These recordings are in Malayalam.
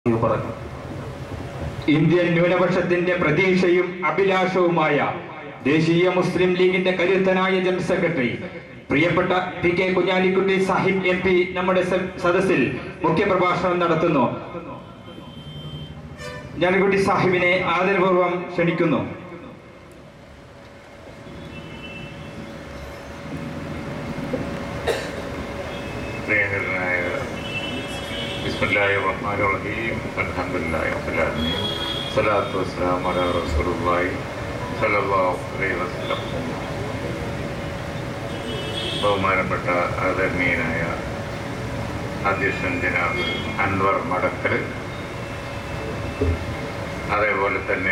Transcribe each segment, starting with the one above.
പറഞ്ഞു ഇന്ത്യൻ ന്യൂനപക്ഷത്തിന്റെ പ്രതീക്ഷയും അഭിലാഷവുമായ ദേശീയ മുസ്ലിം ലീഗിന്റെ കരുത്തനായ ജനറൽ സെക്രട്ടറി പ്രിയപ്പെട്ട P K Kunhalikutty Sahib M P നമ്മുടെ സ- സദസ്സിൽ മുഖ്യപ്രഭാഷണം നടത്തുന്നു കുഞ്ഞാലിക്കുട്ടി സാഹിബിനെ ആദരപൂർവ്വം ക്ഷണിക്കുന്നു പ്രിയങ്കരനായ ബിസ്മില്ലാഹി റഹ്മാൻ റഹീം അൽഹംദുലില്ലാഹി റബ്ബിൽ ആലമീൻ സ്വലാത്തു വസ്സലാമു അലാ റസൂലുള്ളാഹി സ്വല്ലല്ലാഹു അലൈഹി വസല്ലം ബഹുമാനപ്പെട്ട ആദരണീയനായ അധ്യക്ഷൻ ജനാബ് അൻവർ മടക്കൽ അതേപോലെ തന്നെ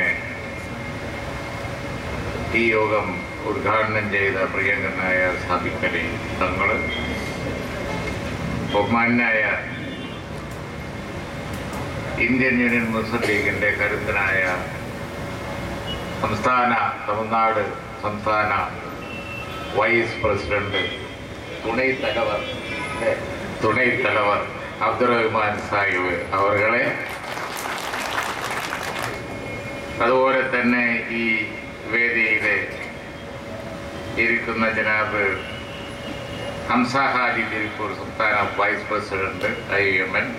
ഈ യോഗം ഉദ്ഘാടനം ചെയ്ത പ്രിയങ്കരനായ സാദിഖലി തങ്ങൾ ബഹുമാനായ ഇന്ത്യൻ യൂണിയൻ മുസ്ലിം ലീഗിന്റെ കരുത്തനായ സംസ്ഥാന തമിഴ്നാട് സംസ്ഥാന വൈസ് പ്രസിഡന്റ് തുണை തലവർ അല്ലേ? തുണை തലവർ അബ്ദുറഹ്മാൻ സാഹിബ് അവരുകളെ അതുപോലെ തന്നെ ഈ വേദിയിലെ ഇരിക്കുന്ന ജനാബ് ഹംസ ഹാജി തിരുപ്പൂർ സംസ്ഥാന vice president I M L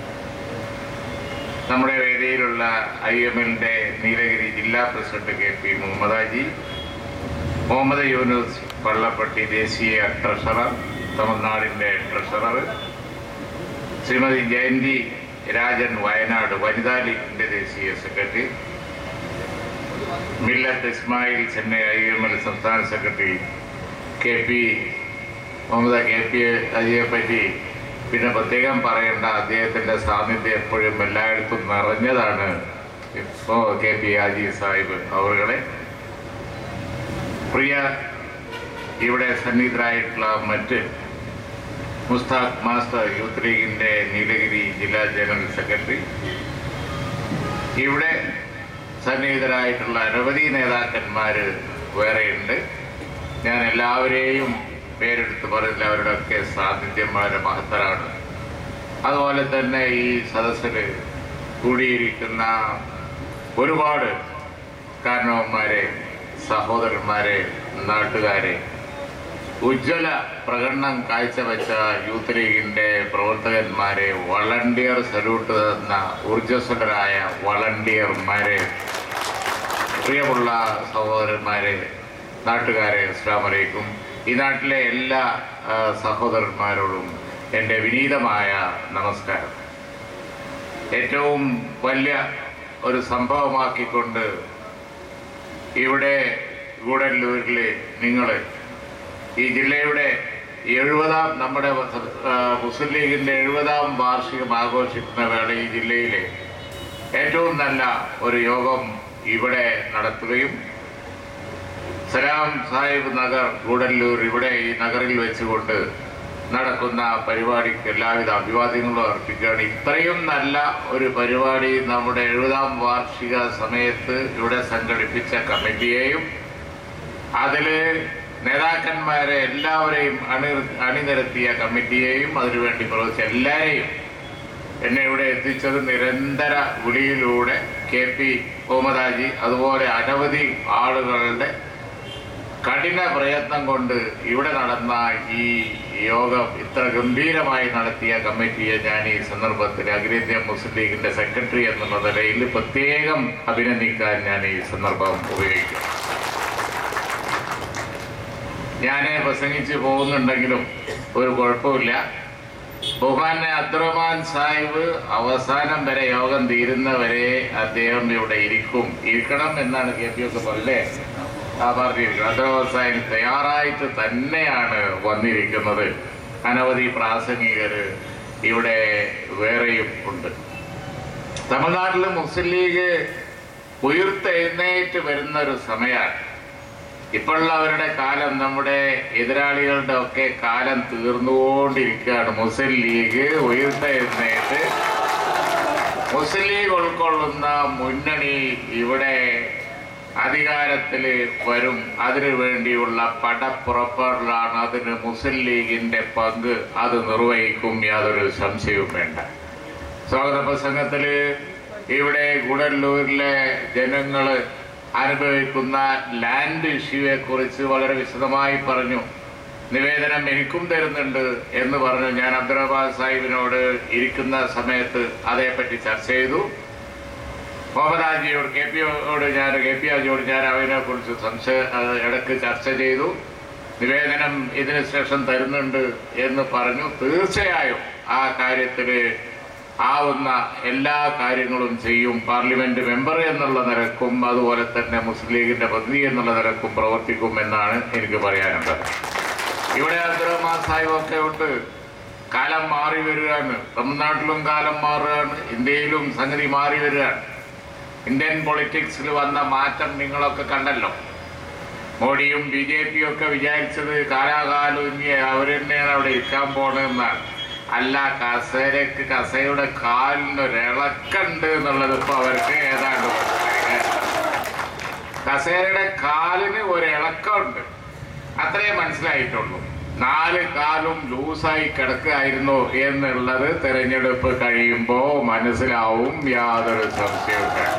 നമ്മുടെ വേദിയിലുള്ള ഐ എം എല്ലിന്റെ നീലഗിരി ജില്ലാ president K P Muhammad Haji Muhammad Yunus Pallapatti ദേശീയ ട്രഷറർ തമിഴ്നാടിന്റെ ട്രഷറർ ശ്രീമതി ജയന്തി രാജൻ വയനാട് വനിതാ ലീഗിന്റെ ദേശീയ സെക്രട്ടറി Millath Ismail Chennai I M L സംസ്ഥാന secretary K P Muhammad K P അജിയെ പറ്റി പിന്നെ പ്രത്യേകം പറയേണ്ട അദ്ദേഹത്തിന്റെ സാന്നിധ്യം എപ്പോഴും എല്ലായിടത്തും നിറഞ്ഞതാണ് ഇപ്പോൾ കെ പി ഹാജി സാഹിബ് അവരുകളെ പ്രിയ ഇവിടെ സന്നിഹിതരായിട്ടുള്ള മറ്റ് മുസ്താഖ് മാസ്റ്റർ യൂത്ത് ലീഗിന്റെ നീലഗിരി ജില്ലാ ജനറൽ സെക്രട്ടറി ഇവിടെ സന്നിഹിതരായിട്ടുള്ള അനവധി നേതാക്കന്മാർ വേറെയുണ്ട് ഞാൻ എല്ലാവരെയും പേരെടുത്ത് പറയുന്ന അവരുടെയൊക്കെ സാന്നിധ്യം വളരെ മഹത്തരാണ് അതുപോലെ തന്നെ ഈ സദസ്സിൽ കൂടിയിരിക്കുന്ന ഒരുപാട് കാരണവന്മാരെ സഹോദരന്മാരെ നാട്ടുകാരെ ഉജ്ജ്വല പ്രകടനം കാഴ്ചവെച്ച യൂത്ത് ലീഗിന്റെ പ്രവർത്തകന്മാരെ വളണ്ടിയർ സല്യൂട്ട് തന്ന ഊർജ്ജസ്വലരായ വളണ്ടിയർമാരെ പ്രിയമുള്ള സഹോദരന്മാരെ നാട്ടുകാരെ അസ്സാം വലൈക്കും ഈ നാട്ടിലെ എല്ലാ ആ, സഹോദരന്മാരോടും എൻ്റെ വിനീതമായ നമസ്കാരം ഏറ്റവും വലിയ ഒരു സംഭവമാക്കിക്കൊണ്ട് ഇവിടെ ഗൂഡല്ലൂരിൽ നിങ്ങൾ ഈ ജില്ലയുടെ എഴുപതാം നമ്മുടെ ആ, മുസ്ലിം ലീഗിൻ്റെ എഴുപതാം വാർഷികം ആഘോഷിക്കുന്ന വേള ഈ ജില്ലയിലെ ഏറ്റവും നല്ല ഒരു യോഗം ഇവിടെ നടത്തുകയും സലാം സാഹിബ് നഗർ ഗൂഡല്ലൂർ ഇവിടെ ഈ നഗറിൽ വെച്ചുകൊണ്ട് നടക്കുന്ന പരിപാടിക്ക് എല്ലാവിധ അഭിവാദ്യങ്ങളും അർപ്പിക്കുകയാണ് ഇത്രയും നല്ല ഒരു പരിപാടി നമ്മുടെ എഴുപതാം വാർഷിക സമയത്ത് ഇവിടെ സംഘടിപ്പിച്ച കമ്മിറ്റിയെയും അതില് നേതാക്കന്മാരെ എല്ലാവരെയും അണി അണിനിരത്തിയ കമ്മിറ്റിയെയും അതിനുവേണ്ടി പ്രവർത്തിച്ച എല്ലാവരെയും എന്നെ ഇവിടെ എത്തിച്ചത് നിരന്തര വിളിയിലൂടെ കെ പി മുഹമ്മദാജി അതുപോലെ അനവധി ആളുകളുടെ കഠിന പ്രയത്നം കൊണ്ട് ഇവിടെ നടന്ന ഈ യോഗം ഇത്ര ഗംഭീരമായി നടത്തിയ കമ്മിറ്റിയെ ഞാൻ ഈ സന്ദർഭത്തിൽ അഖിലേന്ത്യാ മുസ്ലിം ലീഗിന്റെ സെക്രട്ടറി എന്നുള്ള നിലയിൽ പ്രത്യേകം അഭിനന്ദിക്കാൻ ഞാൻ ഈ സന്ദർഭം ഉപയോഗിക്കും ഞാൻ പ്രസംഗിച്ച് പോകുന്നുണ്ടെങ്കിലും ഒരു കുഴപ്പമില്ല ബഹുമാനെ അബ്ദുറഹ്മാൻ സാഹിബ് അവസാനം വരെ യോഗം തീരുന്നവരെ അദ്ദേഹം ഇവിടെ ഇരിക്കും ഇരിക്കണം എന്നാണ് കെ പി ഒക്കെ പറയല്ലേ ആ പറഞ്ഞിരിക്കുന്നത് അബ്ദുറഹ്മാൻ സാഹിബ് തയ്യാറായിട്ട് തന്നെയാണ് വന്നിരിക്കുന്നത് അനവധി പ്രാസംഗികര് ഇവിടെ വേറെയും ഉണ്ട് തമിഴ്നാട്ടിൽ മുസ്ലിം ലീഗ് ഉയർത്തെഴുന്നേറ്റ് വരുന്ന ഒരു സമയമാണ് ഇപ്പോഴുള്ള അവരുടെ കാലം നമ്മുടെ എതിരാളികളുടെ ഒക്കെ കാലം തീർന്നുകൊണ്ടിരിക്കുകയാണ് മുസ്ലിം ലീഗ് ഉയർത്തെഴുന്നേറ്റ് മുസ്ലിം ലീഗ് ഉൾക്കൊള്ളുന്ന മുന്നണി ഇവിടെ അധികാരത്തിൽ വരും അതിനു വേണ്ടിയുള്ള പടപ്പുറപ്പാടിലാണ് അതിന് മുസ്ലിം ലീഗിന്റെ പങ്ക് അത് നിർവഹിക്കും യാതൊരു സംശയവും വേണ്ട സ്വാഗത പ്രസംഗത്തില് ഇവിടെ ഗുഡല്ലൂരിലെ ജനങ്ങൾ അനുഭവിക്കുന്ന ലാൻഡ് ഇഷ്യൂയെ കുറിച്ച് വളരെ വിശദമായി പറഞ്ഞു നിവേദനം എനിക്കും തരുന്നുണ്ട് എന്ന് പറഞ്ഞു ഞാൻ അബ്ദുറബാദ് സാഹിബിനോട് ഇരിക്കുന്ന സമയത്ത് അതേപ്പറ്റി ചർച്ച ചെയ്തു മുഹമ്മദ് ഹാജിയോട് കെ പിയോട് ഞാൻ കെ പി ഹാജിയോട് ഞാൻ അവനെ കുറിച്ച് സംശയ അത് ഇടയ്ക്ക് ചർച്ച ചെയ്തു നിവേദനം ഇതിന് ശേഷം തരുന്നുണ്ട് എന്ന് പറഞ്ഞു തീർച്ചയായും ആ കാര്യത്തിൽ ആവുന്ന എല്ലാ കാര്യങ്ങളും ചെയ്യും പാർലമെന്റ് മെമ്പർ എന്നുള്ള നിരക്കും അതുപോലെ തന്നെ മുസ്ലിം ലീഗിന്റെ പ്രതിനിധി എന്നുള്ള നിരക്കും പ്രവർത്തിക്കും എന്നാണ് എനിക്ക് പറയാനുള്ളത് ഇവിടെ അബ്ദുറഹ്മാൻ സാഹിബ് ഒക്കെ ഉണ്ട് കാലം മാറി വരികയാണ് തമിഴ്നാട്ടിലും കാലം മാറുകയാണ് ഇന്ത്യയിലും സംഗതി മാറി വരികയാണ് ഇന്ത്യൻ പൊളിറ്റിക്സിൽ വന്ന മാറ്റം നിങ്ങളൊക്കെ കണ്ടല്ലോ മോഡിയും ബി ജെ പിയും ഒക്കെ വിചാരിച്ചത് കാലാകാലം ഇനി അവർ തന്നെയാണ് അവിടെ ഇരിക്കാൻ പോണെന്നാണ് അല്ല കസേരക്ക് കസയുടെ കാലിനൊരു ഇളക്കുണ്ട് എന്നുള്ളത് ഇപ്പൊ അവർക്ക് ഏതാണ്ട് മനസ്സിലായി. കസേരയുടെ കാലിന് ഒരു ഇളക്കമുണ്ട് അത്രേ മനസ്സിലായിട്ടുള്ളൂ നാല് കാലും ലൂസായി കിടക്കുകയായിരുന്നു എന്നുള്ളത് തെരഞ്ഞെടുപ്പ് കഴിയുമ്പോൾ മനസ്സിലാവും യാതൊരു സംശയവും വേണ്ട.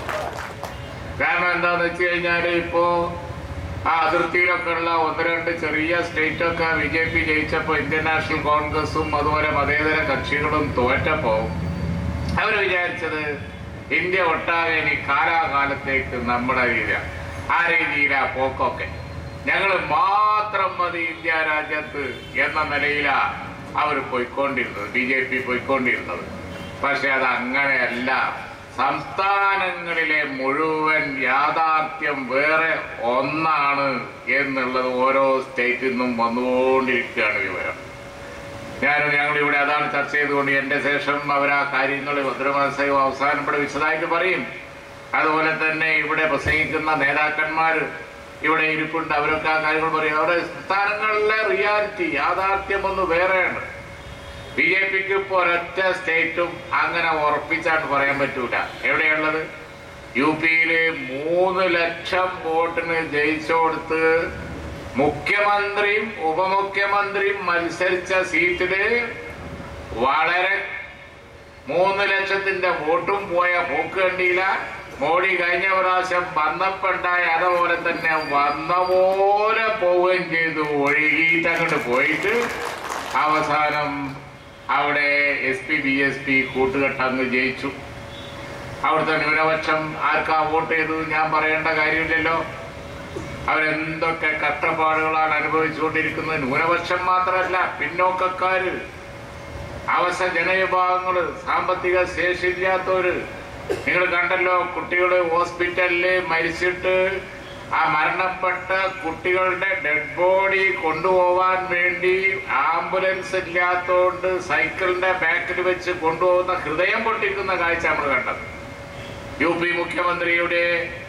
കാരണം എന്താന്ന് വെച്ച് കഴിഞ്ഞാൽ ഇപ്പോ ആ അതിർത്തിയിലൊക്കെ ഉള്ള ഒന്ന് രണ്ട് ചെറിയ സ്റ്റേറ്റ് ഒക്കെ ബി ജെ പി ജയിച്ചപ്പോ ഇന്ത്യൻ നാഷണൽ കോൺഗ്രസും അതുപോലെ മതേതര കക്ഷികളും തോറ്റപ്പോ അവർ വിചാരിച്ചത് ഇന്ത്യ ഒട്ടാകെ ഇനി കാലാകാലത്തേക്ക് നമ്മുടെ രീതിയാണ് ആ രീതിയിലാ പോക്കൊക്കെ ഞങ്ങൾ മാത്രം മതി ഇന്ത്യ രാജ്യത്ത് എന്ന നിലയിലാ അവർ പോയിക്കൊണ്ടിരുന്നത് ബി ജെ പി പോയിക്കൊണ്ടിരുന്നത് പക്ഷെ അത് അങ്ങനെയല്ല സംസ്ഥാനങ്ങളിലെ മുഴുവൻ യാഥാർത്ഥ്യം വേറെ ഒന്നാണ് എന്നുള്ളത് ഓരോ സ്റ്റേറ്റിൽ നിന്നും വന്നുകൊണ്ടിരിക്കുകയാണ് വിവരം ഞാൻ ഞങ്ങൾ ഇവിടെ അതാണ് ചർച്ച ചെയ്തുകൊണ്ട് എന്റെ ശേഷം അവർ ആ കാര്യങ്ങൾ ഭദ്രമാസയോ അവസാനം ഇവിടെ വിശദമായിട്ട് പറയും അതുപോലെ തന്നെ ഇവിടെ പ്രസംഗിക്കുന്ന നേതാക്കന്മാർ ഇവിടെ ഇരിപ്പുണ്ട് അവരൊക്കെ ആ കാര്യങ്ങൾ പറയും അവരുടെ സംസ്ഥാനങ്ങളിലെ റിയാലിറ്റി യാഥാർത്ഥ്യം ഒന്ന് വേറെയാണ് ബി ജെ പിക്ക് ഇപ്പോൾ ഒരൊറ്റ സ്റ്റേറ്റും അങ്ങനെ ഉറപ്പിച്ചാണ് പറയാൻ പറ്റൂല എവിടെയുള്ളത് യു പിയില് മൂന്ന് ലക്ഷം വോട്ടിന് ജയിച്ചു കൊടുത്ത് മുഖ്യമന്ത്രിയും ഉപമുഖ്യമന്ത്രിയും മത്സരിച്ച സീറ്റില് വളരെ മൂന്ന് ലക്ഷത്തിന്റെ വോട്ടും പോയ പോക്ക് കണ്ടില്ല മോഡി കഴിഞ്ഞ പ്രാവശ്യം വന്നപ്പോണ്ടായ അതുപോലെ തന്നെ വന്ന പോലെ പോവുകയും ചെയ്തു ഒഴുകിയിട്ട് അങ്ങോട്ട് പോയിട്ട് അവസാനം അവിടെ S P B S P കൂട്ടുകെട്ടങ്ങ് ജയിച്ചു അവിടുത്തെ ന്യൂനപക്ഷം ആർക്കാ വോട്ട് ചെയ്തു ഞാൻ പറയേണ്ട കാര്യമില്ലല്ലോ അവരെന്തൊക്കെ കഷ്ടപ്പാടുകളാണ് അനുഭവിച്ചുകൊണ്ടിരിക്കുന്നത് ന്യൂനപക്ഷം മാത്രമല്ല പിന്നോക്കക്കാര് അവശ ജനവിഭാഗങ്ങള് സാമ്പത്തിക ശേഷിയില്ലാത്തവര് നിങ്ങൾ കണ്ടല്ലോ കുട്ടികൾ ഹോസ്പിറ്റലില് മരിച്ചിട്ട് ആ മരണപ്പെട്ട കുട്ടികളുടെ ഡെഡ് ബോഡി കൊണ്ടുപോവാൻ വേണ്ടി ആംബുലൻസ് ഇല്ലാത്തതുകൊണ്ട് സൈക്കിളിന്റെ ബാക്കിൽ വെച്ച് കൊണ്ടുപോകുന്ന ഹൃദയം പൊട്ടിക്കുന്ന കാഴ്ച നമ്മൾ കണ്ടത് യു പി മുഖ്യമന്ത്രിയുടെ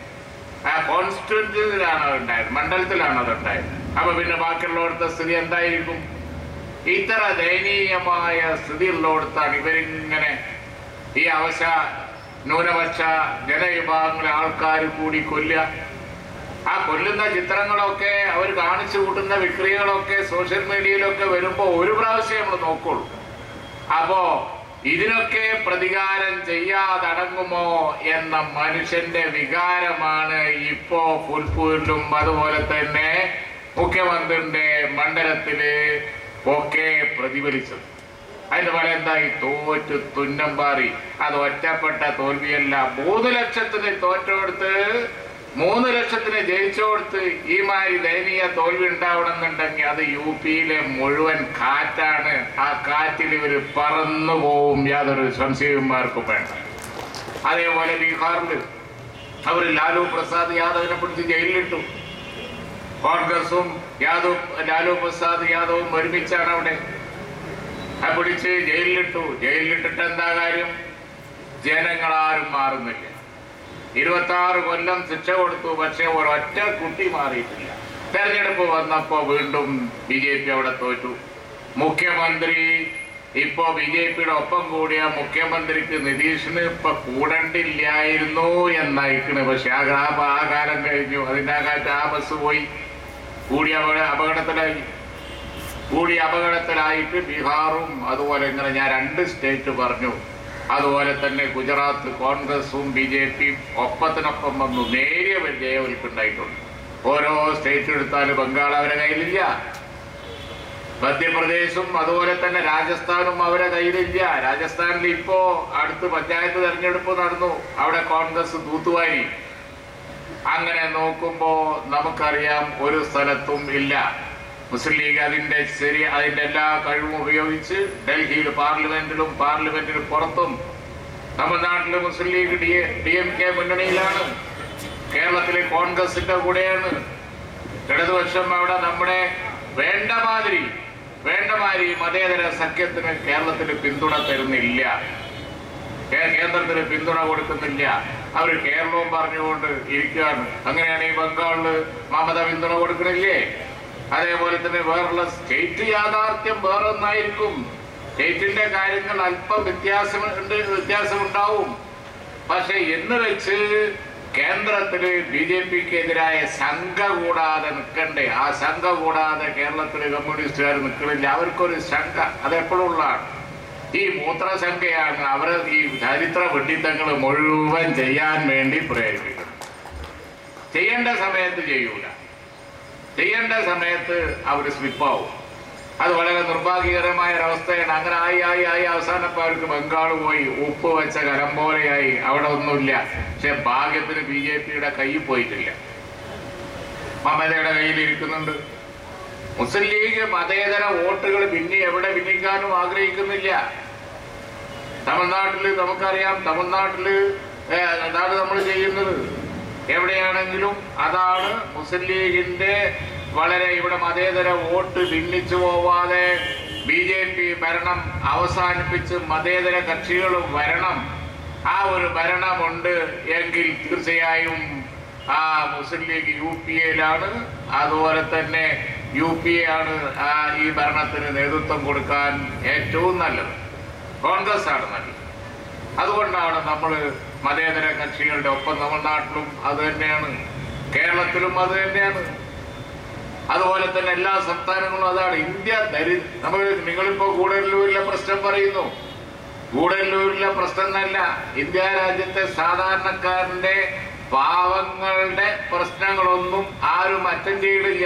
കോൺസ്റ്റിറ്റ്യൂൻസിലാണ് അത് ഉണ്ടായത് മണ്ഡലത്തിലാണ് അത് ഉണ്ടായത് അപ്പൊ പിന്നെ ബാക്കിയുള്ളവിടുത്തെ സ്ഥിതി എന്തായിരിക്കും ഇത്ര ദയനീയമായ സ്ഥിതിയുള്ളിടത്താണ് ഇവരിങ്ങനെ ഈ അവശ ന്യൂനപക്ഷ ജനവിഭാഗങ്ങളെ ആൾക്കാർ കൂടി കൊല്ലുക ആ കൊല്ലുന്ന ചിത്രങ്ങളൊക്കെ അവർ കാണിച്ചു കൂട്ടുന്ന വിക്രിയകളൊക്കെ സോഷ്യൽ മീഡിയയിലൊക്കെ വരുമ്പോ ഒരു പ്രാവശ്യം നമ്മൾ നോക്കുള്ളൂ അപ്പോ ഇതിനൊക്കെ പ്രതികാരം ചെയ്യാതടങ്ങുമോ എന്ന മനുഷ്യന്റെ വികാരമാണ് ഇപ്പോ ഫുൽപൂരിലും അതുപോലെ തന്നെ മുഖ്യമന്ത്രിന്റെ മണ്ഡലത്തില് ഒക്കെ പ്രതിഫലിച്ചത് അതിന്റെ ഫലം എന്തായി തോറ്റ് തുന്നം പാറി അത് ഒറ്റപ്പെട്ട തോൽവിയല്ല മൂന്ന് ലക്ഷത്തിന് തോറ്റെടുത്ത് മൂന്ന് ലക്ഷത്തിന് ജയിച്ചോടുത്ത് ഈ മാതിരി ദയനീയ തോൽവി ഉണ്ടാവണമെന്നുണ്ടെങ്കിൽ അത് യു പിയിലെ മുഴുവൻ കാറ്റാണ് ആ കാറ്റിൽ ഇവർ പറന്നു പോവും യാതൊരു സംശയന്മാർക്കും വേണ്ട അതേപോലെ ബീഹാറിൽ അവർ ലാലു പ്രസാദ് യാദവിനെ പിടിച്ച് ജയിലിലിട്ടു കോൺഗ്രസും യാദവ് ലാലു പ്രസാദ് യാദവും ഒരുമിച്ചാണ് അവിടെ ആ പിടിച്ച് ജയിലിലിട്ടു ജയിലിലിട്ടിട്ട് എന്താ കാര്യം ജനങ്ങളാരും മാറുന്നില്ല ഇരുപത്തി ആറ് കൊല്ലം ശിക്ഷ കൊടുത്തു പക്ഷെ ഒരൊറ്റ കുട്ടി മാറിയിട്ടില്ല തെരഞ്ഞെടുപ്പ് വന്നപ്പോ വീണ്ടും ബി ജെ പി അവിടെ തോറ്റു മുഖ്യമന്ത്രി ഇപ്പോ ബി ജെ പിയുടെ ഒപ്പം കൂടിയ മുഖ്യമന്ത്രിക്ക് നിതീഷിന് ഇപ്പൊ കൂടണ്ടില്ലായിരുന്നു എന്നയക്കണ് പക്ഷെ ആ ഗ്രാമ ആ കാലം കഴിഞ്ഞു അതിന്റെ ആ കാലത്ത് ആ ബസ് പോയി കൂടിയ അപകട അപകടത്തിലായി കൂടി അപകടത്തിലായിട്ട് ബീഹാറും അതുപോലെ ഇങ്ങനെ ഞാൻ രണ്ട് സ്റ്റേറ്റ് പറഞ്ഞു അതുപോലെ തന്നെ ഗുജറാത്ത് കോൺഗ്രസും ബി ജെ പിയും ഒപ്പത്തിനൊപ്പം വന്നു നേരിയ വിജയം ഉണ്ടായിട്ടുണ്ട് ഓരോ സ്റ്റേറ്റ് എടുത്താലും ബംഗാൾ അവരുടെ കയ്യിലില്ല മധ്യപ്രദേശും അതുപോലെ തന്നെ രാജസ്ഥാനും അവരെ കയ്യിലില്ല രാജസ്ഥാനിൽ ഇപ്പോ അടുത്ത് പഞ്ചായത്ത് തെരഞ്ഞെടുപ്പ് നടന്നു അവിടെ കോൺഗ്രസ് തൂത്തുവാരി അങ്ങനെ നോക്കുമ്പോ നമുക്കറിയാം ഒരു സ്ഥലത്തും ഇല്ല മുസ്ലിം ലീഗ് അതിന്റെ ശരി അതിന്റെ എല്ലാ കഴിവും ഉപയോഗിച്ച് ഡൽഹിയിൽ പാർലമെന്റിലും പാർലമെന്റിന് പുറത്തും തമിഴ്നാട്ടിലെ Muslim League D D M K മുന്നണിയിലാണ് കേരളത്തിലെ കോൺഗ്രസിന്റെ കൂടെയാണ് ഇടതുപക്ഷം അവിടെ നമ്മുടെ വേണ്ട മാതിരി വേണ്ട മാതിരി മതേതര സഖ്യത്തിന് കേരളത്തിൽ പിന്തുണ തരുന്നില്ല കേ- കേന്ദ്രത്തിന് പിന്തുണ കൊടുക്കുന്നില്ല അവർ കേരളവും പറഞ്ഞുകൊണ്ട് ഇരിക്കുകയാണ് അങ്ങനെയാണ് ഈ ബംഗാളില് മമത പിന്തുണ കൊടുക്കണില്ലേ അതേപോലെ തന്നെ വേറുള്ള സ്റ്റേറ്റ് യാഥാർത്ഥ്യം വേറൊന്നായിരിക്കും സ്റ്റേറ്റിന്റെ കാര്യങ്ങൾ അല്പം വ്യത്യാസം ഉണ്ട് വ്യത്യാസമുണ്ടാവും പക്ഷെ എന്ന് വെച്ച് കേന്ദ്രത്തില് ബി ജെ പിക്ക് എതിരായ ശങ്ക കൂടാതെ നിൽക്കണ്ടേ ആ ശങ്ക കൂടാതെ കേരളത്തില് കമ്മ്യൂണിസ്റ്റുകാർ നിൽക്കണില്ല അവർക്കൊരു ശങ്ക അതെപ്പോഴും ഉള്ളതാണ് ഈ മൂത്രശങ്കയാണ് അവരെ ഈ ചരിത്ര വെട്ടിത്തങ്ങൾ മുഴുവൻ ചെയ്യാൻ വേണ്ടി പ്രേരിപ്പിക്കുന്നത് ചെയ്യേണ്ട സമയത്ത് ചെയ്യൂല ചെയ്യേണ്ട സമയത്ത് അവർ സ്ലിപ്പാവും അത് വളരെ നിർഭാഗ്യകരമായ ഒരവസ്ഥയാണ് അങ്ങനെ ആയി ആയി ആയി അവസാനം അവർക്ക് ബംഗാൾ പോയി ഉപ്പ് വെച്ച കരം പോലെയായി അവിടെ ഒന്നുമില്ല പക്ഷെ ഭാഗ്യത്തിന് ബി ജെ പിയുടെ കയ്യിൽ പോയിട്ടില്ല മമതയുടെ കയ്യിൽ ഇരിക്കുന്നുണ്ട് മുസ്ലിം ലീഗ് മതേതര വോട്ടുകൾ പിന്നെ എവിടെ ഭിന്നിക്കാനും ആഗ്രഹിക്കുന്നില്ല തമിഴ്നാട്ടില് നമുക്കറിയാം തമിഴ്നാട്ടില് ഏ, അതാണ് നമ്മൾ ചെയ്യുന്നത് എവിടെയാണെങ്കിലും അതാണ് മുസ്ലിം ലീഗിന്റെ വളരെ ഇവിടെ മതേതര വോട്ട് ഭിന്നിച്ചു പോവാതെ ബി ജെ പി ഭരണം അവസാനിപ്പിച്ച് മതേതര കക്ഷികൾ വരണം ആ ഒരു ഭരണമുണ്ട് എങ്കിൽ തീർച്ചയായും ആ മുസ്ലിം ലീഗ് യു പി എയിലാണ് അതുപോലെ തന്നെ യു പി എ ആണ് ആ ഈ ഭരണത്തിന് നേതൃത്വം കൊടുക്കാൻ ഏറ്റവും നല്ലത് കോൺഗ്രസ് ആണ് നല്ലത് അതുകൊണ്ടാണ് നമ്മൾ മതേതര കക്ഷികളുടെ ഒപ്പം തമിഴ്നാട്ടിലും അത് തന്നെയാണ് കേരളത്തിലും അത് തന്നെയാണ് അതുപോലെ തന്നെ എല്ലാ സംസ്ഥാനങ്ങളും അതാണ് ഇന്ത്യ ദരി നമ്മൾ നിങ്ങളിപ്പോ ഗൂഡല്ലൂരിലെ പ്രശ്നം പറയുന്നു ഗൂഡല്ലൂരിലെ പ്രശ്നം എന്നല്ല ഇന്ത്യ രാജ്യത്തെ സാധാരണക്കാരന്റെ പാവങ്ങളുടെ പ്രശ്നങ്ങളൊന്നും ആരും അറ്റൻഡ് ചെയ്യണില്ല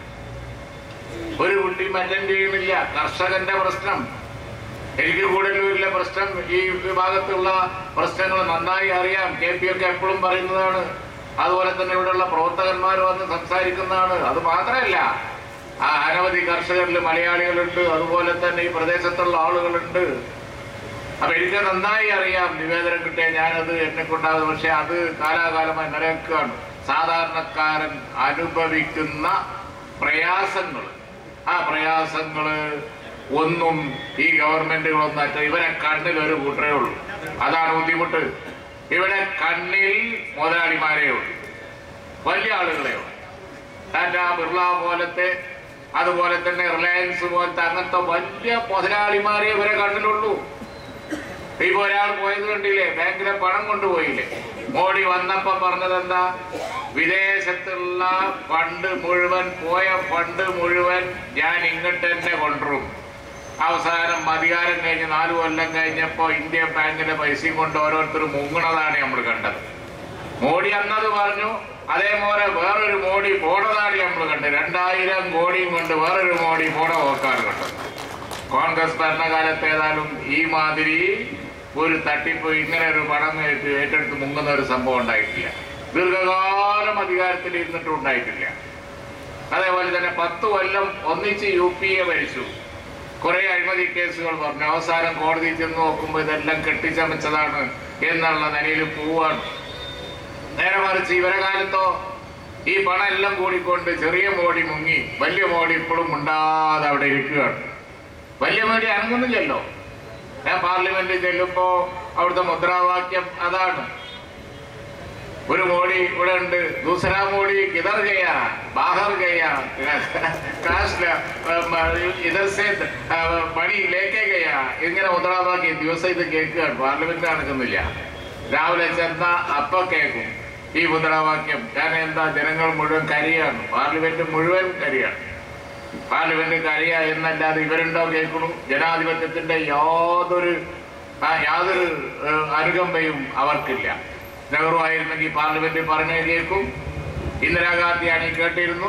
ഒരു കുട്ടിയും അറ്റൻഡ് ചെയ്യണില്ല കർഷകന്റെ പ്രശ്നം എനിക്ക് കൂടല്ലൂരിലെ പ്രശ്നം ഈ വിഭാഗത്തുള്ള പ്രശ്നങ്ങൾ നന്നായി അറിയാം കെ പി ഒക്കെ എപ്പോഴും പറയുന്നതാണ് അതുപോലെ തന്നെ ഇവിടെയുള്ള പ്രവർത്തകന്മാർ വന്ന് സംസാരിക്കുന്നതാണ് അത് മാത്രമല്ല ആ അനവധി കർഷകരിൽ മലയാളികളുണ്ട് അതുപോലെ തന്നെ ഈ പ്രദേശത്തുള്ള ആളുകളുണ്ട് അപ്പൊ എനിക്ക് നന്നായി അറിയാം നിവേദനം കിട്ടിയ ഞാനത് എന്നെ കൊണ്ടാകും പക്ഷെ അത് കാലാകാലമായി നിലനിൽക്കുകയാണ് സാധാരണക്കാരൻ അനുഭവിക്കുന്ന പ്രയാസങ്ങൾ ആ പ്രയാസങ്ങള് ഒന്നും ഈ ഗവൺമെന്റുകളൊന്നും അറ്റ ഇവരെ കണ്ണിൽ ഒരു കൂട്ടരേ ഉള്ളൂ അതാണ് ബുദ്ധിമുട്ട് ഇവിടെ കണ്ണിൽ മുതലാളിമാരേ ഉള്ളൂ വലിയ ആളുകളെ ഉള്ളൂ ടാറ്റ ബിർള പോലത്തെ അതുപോലെ തന്നെ റിലയൻസ് പോലത്തെ അങ്ങനത്തെ വലിയ മുതലാളിമാരെ ഇവരെ കണ്ണിലുള്ളൂ ഇപ്പൊ ഒരാൾ പോയത് കണ്ടില്ലേ ബാങ്കിലെ പണം കൊണ്ടുപോയില്ലേ മോഡി വന്നപ്പോ പറഞ്ഞത് എന്താ വിദേശത്തുള്ള ഫണ്ട് മുഴുവൻ പോയ ഫണ്ട് മുഴുവൻ ഞാൻ ഇങ്ങോട്ട് തന്നെ കൊണ്ടുവരും അവസാനം അധികാരം കഴിഞ്ഞ് നാല് കൊല്ലം കഴിഞ്ഞപ്പോ ഇന്ത്യൻ ബാങ്കിന്റെ പൈസയും കൊണ്ട് ഓരോരുത്തർ മുങ്ങണതാണ് നമ്മൾ കണ്ടത് മോഡി അന്നത് പറഞ്ഞു അതേപോലെ വേറൊരു മോഡി പോണതാണ് നമ്മൾ കണ്ടത് രണ്ടായിരം കോടിയും കൊണ്ട് വേറൊരു മോഡി പോണ പോക്കാണ് കണ്ടത് കോൺഗ്രസ് ഭരണകാലത്ത് ഏതായാലും ഈ മാതിരി ഒരു തട്ടിപ്പ് ഇങ്ങനെ ഒരു പണം ഏറ്റ- ഏറ്റെടുത്ത് മുങ്ങുന്ന ഒരു സംഭവം ഉണ്ടായിട്ടില്ല ദീർഘകാലം അധികാരത്തിൽ ഇരുന്നിട്ടും ഉണ്ടായിട്ടില്ല അതേപോലെ തന്നെ പത്ത് കൊല്ലം ഒന്നിച്ച് യു പി എ ഭരിച്ചു കുറെ അഴിമതി കേസുകൾ പറഞ്ഞു അവസാനം കോടതി ചെന്ന് നോക്കുമ്പോൾ ഇതെല്ലാം കെട്ടിച്ചമച്ചതാണ് എന്നുള്ള നിലയിൽ പോവാണ് നേരെ മറിച്ച് ഇവരെ കാലത്തോ ഈ പണം എല്ലാം കൂടിക്കൊണ്ട് ചെറിയ മോടി മുങ്ങി വലിയ മോടി ഇപ്പോഴും ഉണ്ടാതെ അവിടെ ഇരിക്കുകയാണ് വലിയ മോടി അനങ്ങുന്നില്ലല്ലോ ഞാൻ പാർലമെന്റിൽ ചെല്ലുമ്പോ അവിടുത്തെ മുദ്രാവാക്യം അതാണ് ഒരു മോഡി ഇവിടെ ഉണ്ട് ദൂസരാ മോഡി കിതർ ഗയാ ബാഹർ ഗയാ കാശ് ല- ഉം, ഇധർ സേ ആ, പണി ലേക്കെ ഗയാ ഇങ്ങനെ മുദ്രാവാക്യം ദിവസം ഇത് കേൾക്കുകയാണ് പാർലമെന്റ് നടക്കുന്നില്ല രാവിലെ ചെന്ന അപ്പ കേൾക്കും ഈ മുദ്രാവാക്യം കാരണം എന്താ ജനങ്ങൾ മുഴുവൻ കരിയാണ് പാർലമെന്റ് മുഴുവൻ കരിയാണ് പാർലമെന്റ് കരിയ എന്നല്ലാതെ ഇവരുണ്ടോ കേൾക്കണു ജനാധിപത്യത്തിന്റെ യാതൊരു ആ യാതൊരു ഏഹ്, അനുകമ്പയും അവർക്കില്ല നെഹ്റു ആയിരുന്നെങ്കിൽ പാർലമെന്റിൽ പറഞ്ഞ കേൾക്കും ഇന്ദിരാഗാന്ധി ആണെങ്കിൽ കേട്ടിരുന്നു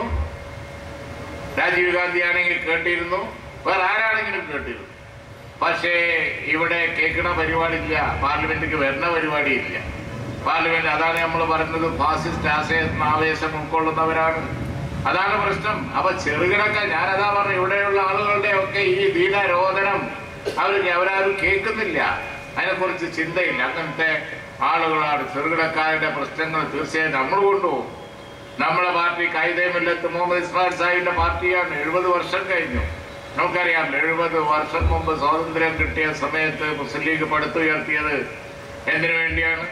രാജീവ് ഗാന്ധി ആണെങ്കിൽ കേട്ടിരുന്നു വേറെ ആരാണെങ്കിലും കേട്ടിരുന്നു പക്ഷേ ഇവിടെ കേൾക്കണ പരിപാടിയില്ല പാർലമെന്റിക്ക് വരുന്ന പരിപാടിയില്ല പാർലമെന്റ് അതാണ് നമ്മൾ പറയുന്നത് ഫാസിസ്റ്റ് ആശയ ആവേശം ഉൾക്കൊള്ളുന്നവരാണ് അതാണ് പ്രശ്നം അപ്പൊ ചെറുകിടക്ക ഞാനതാ പറഞ്ഞു ഇവിടെയുള്ള ആളുകളുടെ ഒക്കെ ഈ ദീനരോധനം അവർക്ക് അവരാരും കേൾക്കുന്നില്ല അതിനെക്കുറിച്ച് ചിന്തയില്ല അങ്ങനത്തെ ആളുകളാണ് ചെറുകിടക്കാരുടെ പ്രശ്നങ്ങൾ തീർച്ചയായും നമ്മൾ കൊണ്ടുപോകും നമ്മളെ പാർട്ടി കായികമില്ലത്ത് മുഹമ്മദ് ഇസ്മാൽ സാഹിബിന്റെ പാർട്ടിയാണ് എഴുപത് വർഷം കഴിഞ്ഞു നമുക്കറിയാം എഴുപത് വർഷം മുമ്പ് സ്വാതന്ത്ര്യം കിട്ടിയ സമയത്ത് മുസ്ലിം ലീഗ് പടുത്തുയർത്തിയത് എന്തിനു വേണ്ടിയാണ്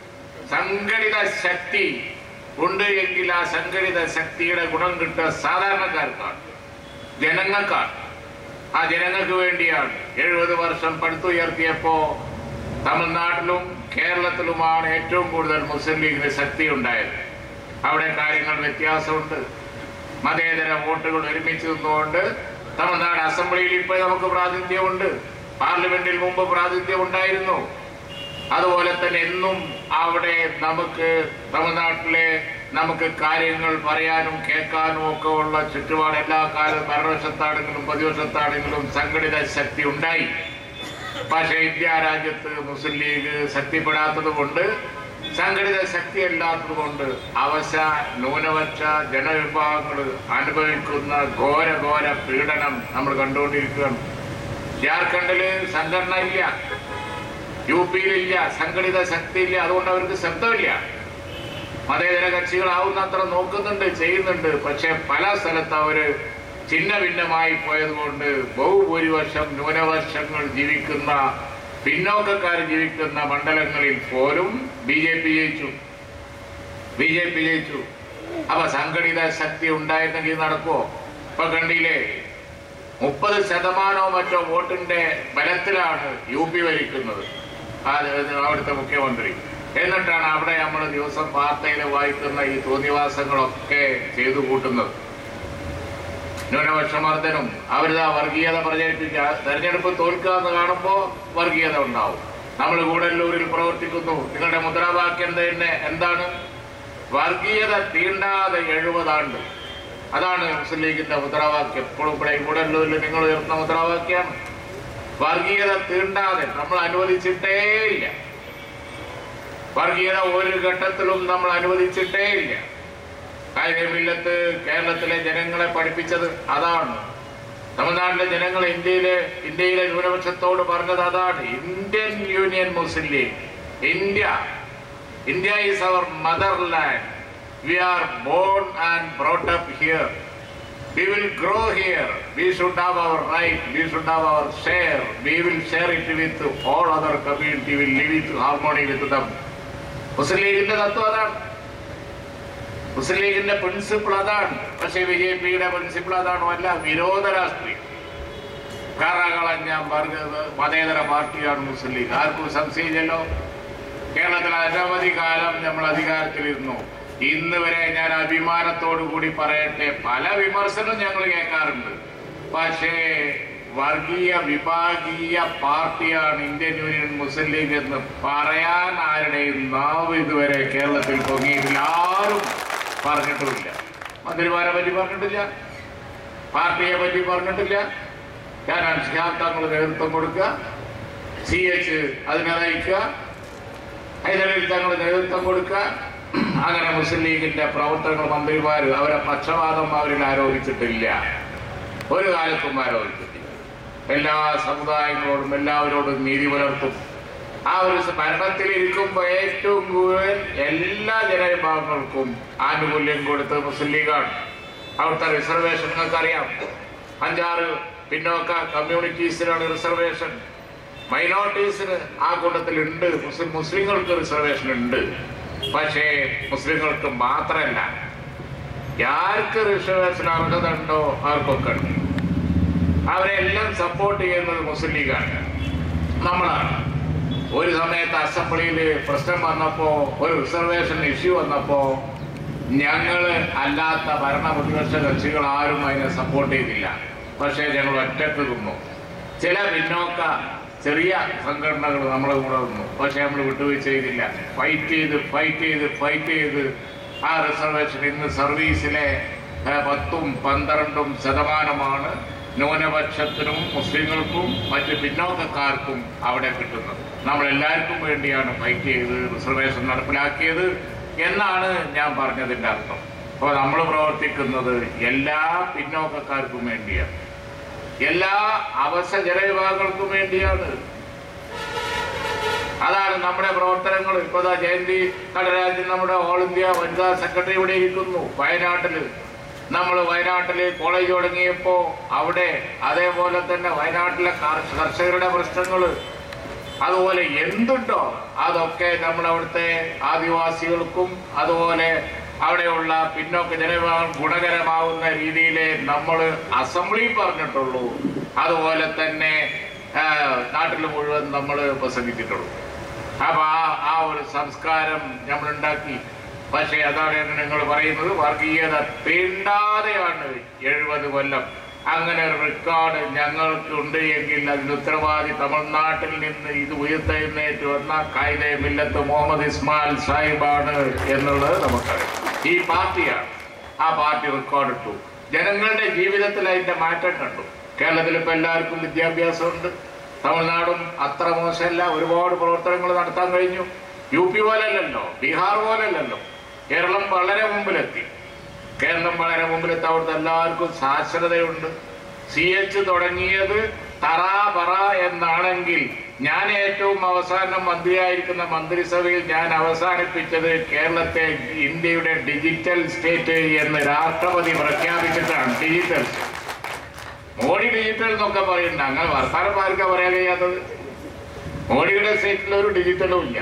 സംഘടിത ശക്തി ഉണ്ട് എങ്കിൽ ആ സംഘടിത ശക്തിയുടെ ഗുണം കിട്ടുക സാധാരണക്കാർക്കാണ് ജനങ്ങൾക്കാണ് ആ ജനങ്ങൾക്ക് വേണ്ടിയാണ് എഴുപത് വർഷം പടുത്തുയർത്തിയപ്പോ തമിഴ്നാട്ടിലും കേരളത്തിലുമാണ് ഏറ്റവും കൂടുതൽ മുസ്ലിം ലീഗിന് ശക്തി ഉണ്ടായത് അവിടെ കാര്യങ്ങൾ വ്യത്യാസമുണ്ട് മതേതര വോട്ടുകൾ ഒരുമിച്ച് നിന്നുകൊണ്ട് തമിഴ്നാട് അസംബ്ലിയിൽ ഇപ്പോൾ നമുക്ക് പ്രാതിനിധ്യമുണ്ട് പാർലമെന്റിൽ മുമ്പ് പ്രാതിനിധ്യം ഉണ്ടായിരുന്നു അതുപോലെ തന്നെ എന്നും അവിടെ നമുക്ക് തമിഴ്നാട്ടിലെ നമുക്ക് കാര്യങ്ങൾ പറയാനും കേൾക്കാനും ഒക്കെ ഉള്ള ചുറ്റുപാട് എല്ലാ കാലവും ഭരണവശത്താണെങ്കിലും പ്രതിപക്ഷത്താണെങ്കിലും സംഘടിത ശക്തി ഉണ്ടായി പക്ഷേ ഇന്ത്യ രാജ്യത്ത് മുസ്ലിം ലീഗ് ശക്തിപ്പെടാത്തത് കൊണ്ട് സംഘടിത ശക്തി അല്ലാത്തത് കൊണ്ട് അവശ ന്യൂനപക്ഷ ജനവിഭാഗങ്ങൾ അനുഭവിക്കുന്ന ഘോര ഘോര പീഡനം നമ്മൾ കണ്ടുകൊണ്ടിരിക്കുകയാണ് ജാർഖണ്ഡില് സംഘടന ഇല്ല യു പിയിലില്ല സംഘടിത ശക്തി ഇല്ല അതുകൊണ്ട് അവർക്ക് ശബ്ദമില്ല മതേതര കക്ഷികളാവുന്നത്ര നോക്കുന്നുണ്ട് ചെയ്യുന്നുണ്ട് പക്ഷെ പല സ്ഥലത്ത് അവര് ഛിന്ന ഭിന്നമായി പോയതുകൊണ്ട് ബഹുഭൂരിപക്ഷം ന്യൂനപക്ഷങ്ങൾ ജീവിക്കുന്ന പിന്നോക്കക്കാർ ജീവിക്കുന്ന മണ്ഡലങ്ങളിൽ പോലും ബി ജെ പി ജയിച്ചു ബി ജെ പി ജയിച്ചു അപ്പൊ സംഘടിത ശക്തി ഉണ്ടായിരുന്നെങ്കിൽ നടക്കുമോ ഇപ്പൊ കണ്ടില്ലേ മുപ്പത് ശതമാനോ മറ്റോ വോട്ടിന്റെ ബലത്തിലാണ് യു പി ഭരിക്കുന്നത് ആ അവിടുത്തെ മുഖ്യമന്ത്രി എന്നിട്ടാണ് അവിടെ നമ്മൾ ദിവസം വാർത്തയിൽ വായിക്കുന്ന ഈ തോന്നിവാസങ്ങളൊക്കെ ചെയ്തു കൂട്ടുന്നത് ന്യൂനപക്ഷ മർദ്ദനം അവരിതാ വർഗീയത പ്രചരിപ്പിച്ച തെരഞ്ഞെടുപ്പ് തോൽക്കുക എന്ന് കാണുമ്പോൾ വർഗീയത ഉണ്ടാവും നമ്മൾ കൂടല്ലൂരിൽ പ്രവർത്തിക്കുന്നു നിങ്ങളുടെ മുദ്രാവാക്യം തന്നെ എന്താണ് വർഗീയത തീണ്ടാതെ എഴുപതാണ്ട് അതാണ് മുസ്ലിം ലീഗിന്റെ മുദ്രാവാക്യം എപ്പോഴും ഇവിടെ കൂടല്ലൂരിൽ നിങ്ങൾ ഉയർത്തുന്ന മുദ്രാവാക്യമാണ് വർഗീയത തീണ്ടാതെ നമ്മൾ അനുവദിച്ചിട്ടേ ഇല്ല വർഗീയത ഒരു ഘട്ടത്തിലും നമ്മൾ അനുവദിച്ചിട്ടേ ഇല്ല കായികമില്ലത്ത് കേരളത്തിലെ ജനങ്ങളെ പഠിപ്പിച്ചത് അതാണ് തമിഴ്നാട്ടിലെ ജനങ്ങൾ ഇന്ത്യയിലെ ഇന്ത്യയിലെ ന്യൂനപക്ഷത്തോട് പറഞ്ഞത് അതാണ് Indian Union Muslim League India India is our mother land we are born and brought up here We will grow here. We should have our right. We should have our share. We will share it with all other community. We will live in harmony with them. Muslim ലീഗിന്റെ തത്വം അതാണ് മുസ്ലിം ലീഗിന്റെ പ്രിൻസിപ്പിൾ അതാണ് പക്ഷേ ബി ജെ പിയുടെ പ്രിൻസിപ്പിൾ അതാണോ അല്ല വിരോധ രാഷ്ട്രീയം കറകളഞ്ഞ വർഗ മതേതര പാർട്ടിയാണ് മുസ്ലിം ലീഗ് ആർക്കും സംശയിച്ചല്ലോ കേരളത്തിൽ അനവധി കാലം നമ്മൾ അധികാരത്തിലിരുന്നു ഇന്ന് വരെ ഞാൻ അഭിമാനത്തോടു കൂടി പറയട്ടെ പല വിമർശനവും ഞങ്ങൾ കേൾക്കാറുണ്ട് പക്ഷേ വർഗീയ വിഭാഗീയ പാർട്ടിയാണ് ഇന്ത്യൻ യൂണിയൻ മുസ്ലിം ലീഗ് എന്ന് പറയാൻ ആരുടെയും നാവ് ഇതുവരെ കേരളത്തിൽ പൊങ്ങിയിട്ടില്ല ആരും പറഞ്ഞിട്ടുമില്ല മന്ത്രിമാരെ പറ്റി പറഞ്ഞിട്ടില്ല പാർട്ടിയെ പറ്റി പറഞ്ഞിട്ടില്ല ഞാൻ അൻഷിഹാത്തങ്ങൾ നേതൃത്വം കൊടുക്കുക സി എച്ച് അതിനെ നയിക്കുക ഹൈദരലി തങ്ങൾ നേതൃത്വം കൊടുക്കുക അങ്ങനെ മുസ്ലിം ലീഗിന്റെ പ്രവർത്തകർ മന്ത്രിമാർ അവരെ പക്ഷപാതം അവരിൽ ആരോപിച്ചിട്ടില്ല ഒരു കാലത്തും ആരോപിച്ചിട്ടില്ല എല്ലാ സമുദായങ്ങളോടും എല്ലാവരോടും നീതി പുലർത്തും ആ ഒരു ഭരണത്തിൽ ഇരിക്കുമ്പോൾ ഏറ്റവും കൂടുതൽ എല്ലാ ജനവിഭാഗങ്ങൾക്കും ആനുകൂല്യം കൊടുത്ത് മുസ്ലിം ലീഗാണ് അവിടുത്തെ റിസർവേഷൻ നിങ്ങൾക്ക് അറിയാം അഞ്ചാറ് പിന്നോക്ക കമ്മ്യൂണിറ്റീസിനാണ് റിസർവേഷൻ മൈനോറിറ്റീസിന് ആ കൂട്ടത്തിൽ ഉണ്ട് മുസ്ലിം മുസ്ലിങ്ങൾക്ക് റിസർവേഷൻ ഉണ്ട് പക്ഷേ മുസ്ലിങ്ങൾക്ക് മാത്രമല്ല ആർക്ക് റിസർവേഷൻ അർഹത ഉണ്ടോ ആർക്കൊക്കെ ഉണ്ട് അവരെല്ലാം സപ്പോർട്ട് ചെയ്യുന്നത് മുസ്ലിം ലീഗാണ് നമ്മളാണ് ഒരു സമയത്ത് അസംബ്ലിയിൽ പ്രശ്നം വന്നപ്പോ ഒരു റിസർവേഷൻ ഇഷ്യൂ വന്നപ്പോ ഞങ്ങള് അല്ലാത്ത ഭരണ പ്രതിപക്ഷ കക്ഷികൾ ആരും അതിനെ സപ്പോർട്ട് ചെയ്തില്ല പക്ഷേ ഞങ്ങൾ ഒറ്റക്ക് നിന്നു ചില പിന്നോക്ക ചെറിയ സംഘടനകൾ നമ്മളെ കൂടെ വന്നു പക്ഷെ നമ്മൾ വിട്ടുവീഴ്ച ചെയ്തില്ല ഫൈറ്റ് ചെയ്ത് ഫൈറ്റ് ചെയ്ത് ഫൈറ്റ് ചെയ്ത് ആ റിസർവേഷൻ ഇന്ന് സർവീസിലെ ആ, പത്തും പന്ത്രണ്ടും ശതമാനമാണ് ന്യൂനപക്ഷത്തിനും മുസ്ലിങ്ങൾക്കും മറ്റ് പിന്നോക്കക്കാർക്കും അവിടെ കിട്ടുന്നത് നമ്മൾ എല്ലാവർക്കും വേണ്ടിയാണ് ഫൈറ്റ് ചെയ്ത് റിസർവേഷൻ നടപ്പിലാക്കിയത് എന്നാണ് ഞാൻ പറഞ്ഞതിൻ്റെ അർത്ഥം അപ്പോൾ നമ്മൾ പ്രവർത്തിക്കുന്നത് എല്ലാ പിന്നോക്കക്കാർക്കും വേണ്ടിയാണ് എല്ലാ അവശ ജനവിഭാഗങ്ങൾക്കും വേണ്ടിയാണ് അതാണ് നമ്മുടെ പ്രവർത്തനങ്ങൾ ഇപ്പൊ ദാ ജയന്തി നടരാജൻ നമ്മുടെ ഓൾ ഇന്ത്യ വനിതാ സെക്രട്ടറി ഇവിടെ ഇരിക്കുന്നു വയനാട്ടില് നമ്മൾ വയനാട്ടില് കോളേജ് തുടങ്ങിയപ്പോ അവിടെ അതേപോലെ തന്നെ വയനാട്ടിലെ കർഷ- കർഷകരുടെ പ്രശ്നങ്ങൾ അതുപോലെ എന്തുണ്ടോ അതൊക്കെ നമ്മൾ അവിടുത്തെ ആദിവാസികൾക്കും അതുപോലെ അവിടെയുള്ള പിന്നോക്ക ജനവിഭാഗം ഗുണകരമാവുന്ന രീതിയിൽ നമ്മൾ അസംബ്ലി പറഞ്ഞിട്ടുള്ളൂ അതുപോലെ തന്നെ നാട്ടിൽ മുഴുവൻ നമ്മൾ പ്രസംഗിച്ചിട്ടുള്ളൂ അപ്പൊ ആ ആ ഒരു സംസ്കാരം നമ്മൾ ഉണ്ടാക്കി പക്ഷേ അതാണ് നിങ്ങൾ പറയുന്നത് വർഗീയത തീണ്ടാതെയാണ് എഴുപത് കൊല്ലം അങ്ങനെ ഒരു റെക്കോർഡ് ഞങ്ങൾക്കുണ്ട് എങ്കിൽ അതിന് ഉത്തരവാദി തമിഴ്നാട്ടിൽ നിന്ന് ഇത് ഉയർത്തെഴുന്നേറ്റ് വന്ന കായിക മില്ലത്ത് മുഹമ്മദ് ഇസ്മാൽ സാഹിബാണ് എന്നുള്ളത് നമുക്കറിയാം ഈ പാർട്ടിയാണ് ആ പാർട്ടി റെക്കോർഡ് ഇട്ടു ജനങ്ങളുടെ ജീവിതത്തിൽ അതിന്റെ മാറ്റം കണ്ടു കേരളത്തിൽ ഇപ്പൊ എല്ലാവർക്കും വിദ്യാഭ്യാസമുണ്ട് തമിഴ്നാടും അത്ര മോശമല്ല ഒരുപാട് പ്രവർത്തനങ്ങൾ നടത്താൻ കഴിഞ്ഞു യു പി പോലല്ലല്ലോ ബീഹാർ പോലല്ലല്ലോ കേരളം വളരെ മുമ്പിലെത്തി കേരളം വളരെ മുമ്പിലെത്തി അവിടുത്തെ എല്ലാവർക്കും സാക്ഷരതയുണ്ട് സി എച്ച് തുടങ്ങിയത് തറ പറ എന്നാണെങ്കിൽ ഞാൻ ഏറ്റവും അവസാനം മന്ത്രിയായിരിക്കുന്ന മന്ത്രിസഭയിൽ ഞാൻ അവസാനിപ്പിച്ചത് കേരളത്തെ ഇന്ത്യയുടെ ഡിജിറ്റൽ സ്റ്റേറ്റ് എന്ന് രാഷ്ട്രപതി പ്രഖ്യാപിച്ചിട്ടാണ് ഡിജിറ്റൽ മോഡി ഡിജിറ്റൽ എന്നൊക്കെ പറയുന്നുണ്ട് അങ്ങനെ വർത്താനം ആർക്കാ പറയാൻ കഴിയാത്തത് മോഡിയുടെ സ്റ്റേറ്റിൽ ഒരു ഡിജിറ്റലും ഇല്ല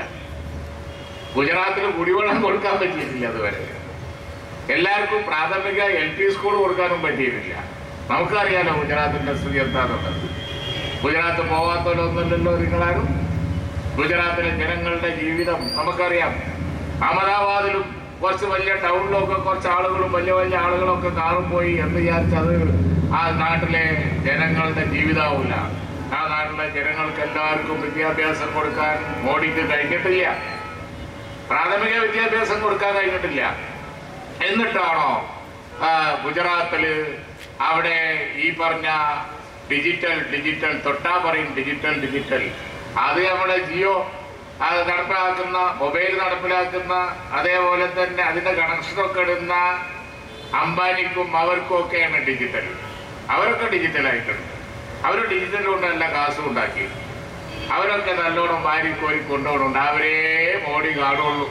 ഗുജറാത്തിൽ കുടിവെള്ളം കൊടുക്കാൻ പറ്റിയിട്ടില്ല അതുവരെ എല്ലാവർക്കും പ്രാഥമിക എൽ പി സ്കൂൾ കൊടുക്കാനും പറ്റിയിട്ടില്ല നമുക്കറിയാലോ ഗുജറാത്തിന്റെ സ്ഥിതി എന്താണെന്നുള്ളത് ഗുജറാത്ത് പോകാത്തവരൊന്നുമല്ലല്ലോ നിങ്ങളാരും ഗുജറാത്തിലെ ജനങ്ങളുടെ ജീവിതം നമുക്കറിയാം അഹമ്മദാബാദിലും കുറച്ച് വലിയ ടൗണിലൊക്കെ കുറച്ച് ആളുകളും വലിയ വലിയ ആളുകളൊക്കെ കാറും പോയി എന്ന് വിചാരിച്ചത് ആ നാട്ടിലെ ജനങ്ങളുടെ ജീവിതാവില്ല ആ നാട്ടിലെ ജനങ്ങൾക്ക് എല്ലാവർക്കും വിദ്യാഭ്യാസം കൊടുക്കാൻ മോഡിക്ക് കഴിഞ്ഞിട്ടില്ല പ്രാഥമിക വിദ്യാഭ്യാസം കൊടുക്കാൻ കഴിഞ്ഞിട്ടില്ല എന്നിട്ടാണോ ആ, ഗുജറാത്തില് അവിടെ ഈ പറഞ്ഞ ഡിജിറ്റൽ ഡിജിറ്റൽ തൊട്ടാ പറയും ഡിജിറ്റൽ ഡിജിറ്റൽ അത് നമ്മുടെ ജിയോ അത് നടപ്പിലാക്കുന്ന മൊബൈൽ നടപ്പിലാക്കുന്ന അതേപോലെ തന്നെ അതിന്റെ കണക്ഷനൊക്കെ ഇടുന്ന അംബാനിക്കും അവർക്കും ഒക്കെയാണ് ഡിജിറ്റൽ അവരൊക്കെ ഡിജിറ്റലായിട്ടുണ്ട് അവർ ഡിജിറ്റൽ കൊണ്ട് നല്ല കാശും ഉണ്ടാക്കി അവരൊക്കെ നല്ലോണം വാരിക്കോരി കൊണ്ടുപോകുന്നുണ്ട് അവരേ മോഡി കാണുള്ളൂ